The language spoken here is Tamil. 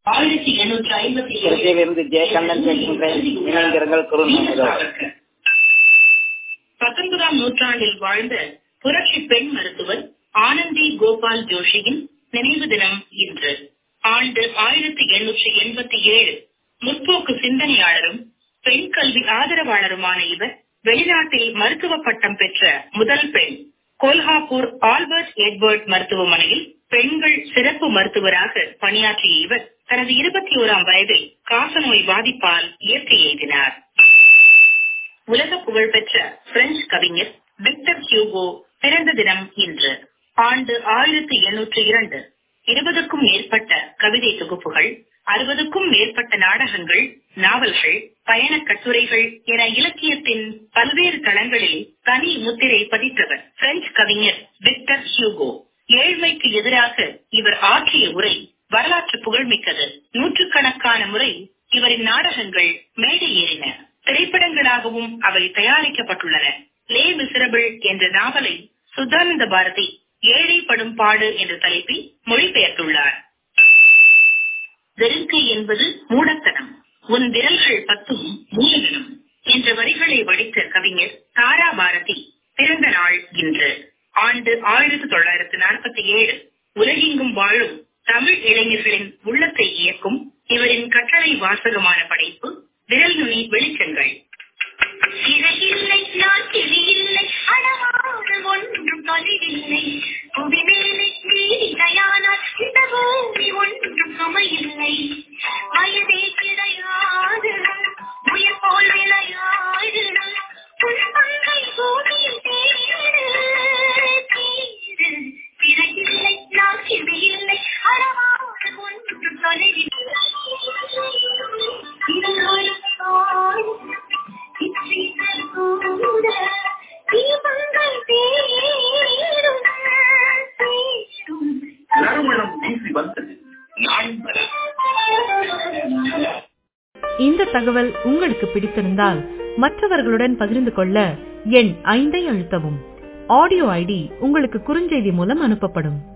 ஆயிரத்தி எண்ணூற்றி ஐம்பத்தி திருச்சியிலிருந்து ஜே கண்ணன் பேசுகின்றேன் இணைந்திருங்கள் குறுநூறு பத்தொன்பதாம் நூற்றாண்டில் வாழ்ந்த புரட்சி பெண் மருத்துவர் ஆனந்தி கோபால் ஜோஷியின் நினைவு தினம் இன்று ஆண்டு ஆயிரத்தி எண்ணூற்றி எண்பத்தி ஏழு முற்போக்கு சிந்தனையாளரும் பெண் கல்வி ஆதரவாளருமான இவர் வெளிநாட்டில் மருத்துவ பட்டம் பெற்ற முதல் பெண் கோல்ஹாப்பூர் ஆல்பர்ட் எட்வர்ட் மருத்துவமனையில் பெண்கள் சிறப்பு மருத்துவராக பணியாற்றிய இவர் தனது இருபத்தி ஓராம் வயதில் காசநோய் பாதிப்பால் இயற்கை எய்தினார் உலக புகழ்பெற்ற பிரெஞ்சு கவிஞர் விக்டர் ஹியூகோ பிறந்த தினம் இன்று ஆண்டு ஆயிரத்தி எண்ணூற்றி இரண்டு இருபதுக்கும் மேற்பட்ட கவிதை தொகுப்புகள் அறுபதுக்கும் மேற்பட்ட நாடகங்கள் நாவல்கள் பயண கட்டுரைகள் என இலக்கியத்தின் பல்வேறு தளங்களில் தனி முத்திரை பதித்தவர் பிரெஞ்சு கவிஞர் விக்டர் ஹியூகோ ஏழ்மைக்கு எதிராக இவர் ஆற்றிய உரை வரலாற்று புகழ்மிக்கது நூற்றுக்கணக்கான முறை இவரின் நாடகங்கள் மேடை ஏறின திரைப்படங்களாகவும் அவை தயாரிக்கப்பட்டுள்ளன லே மிசரபிள் என்ற நாவலை சுத்தானந்த பாரதி ஏழை படும் பாடு என்ற தலைப்பில் மொழிபெயர்த்துள்ளார் வெறுக்கை என்பது மூடத்தனம் உன் விரல்கள் பத்தும் மூலகனம் என்ற வரிகளை வடித்த கவிஞர் தாரா பாரதி பிறந்த நாள் இன்று ஆண்டு ஆயிரத்தி தொள்ளாயிரத்தி நாற்பத்தி ஏழு உலகெங்கும் வாழும் தமிழ் இளைஞர்களின் உள்ளத்தை இயக்கும் இவரின் கட்டளை வாசகமான படைப்பு விரல் நுனி வெளிச்சங்கள் இல்லை நான் கிளியில்லை அழகாத ஒன்றும் தொலைவில்லை புவி மேலே நீரையானால் இந்த பூமி ஒன்றும் சுமையில்லை வயதே கிடையாது உயிர் போல் விளையாது புஷ்பங்கள் பூமியில் தேடு தீரு பிறகில்லை நான் கிளியில்லை அழகாத ஒன்றும் தொலைவில்லை இது ஒரு நாள் நறுமணம் வீசி வந்தது நாள் மலர் இந்த தகவல் உங்களுக்கு பிடித்திருந்தால் மற்றவர்களுடன் பகிர்ந்து கொள்ள எண் ஐந்தை அழுத்தவும் ஆடியோ ஐடி உங்களுக்கு குறுஞ்செய்தி மூலம் அனுப்பப்படும்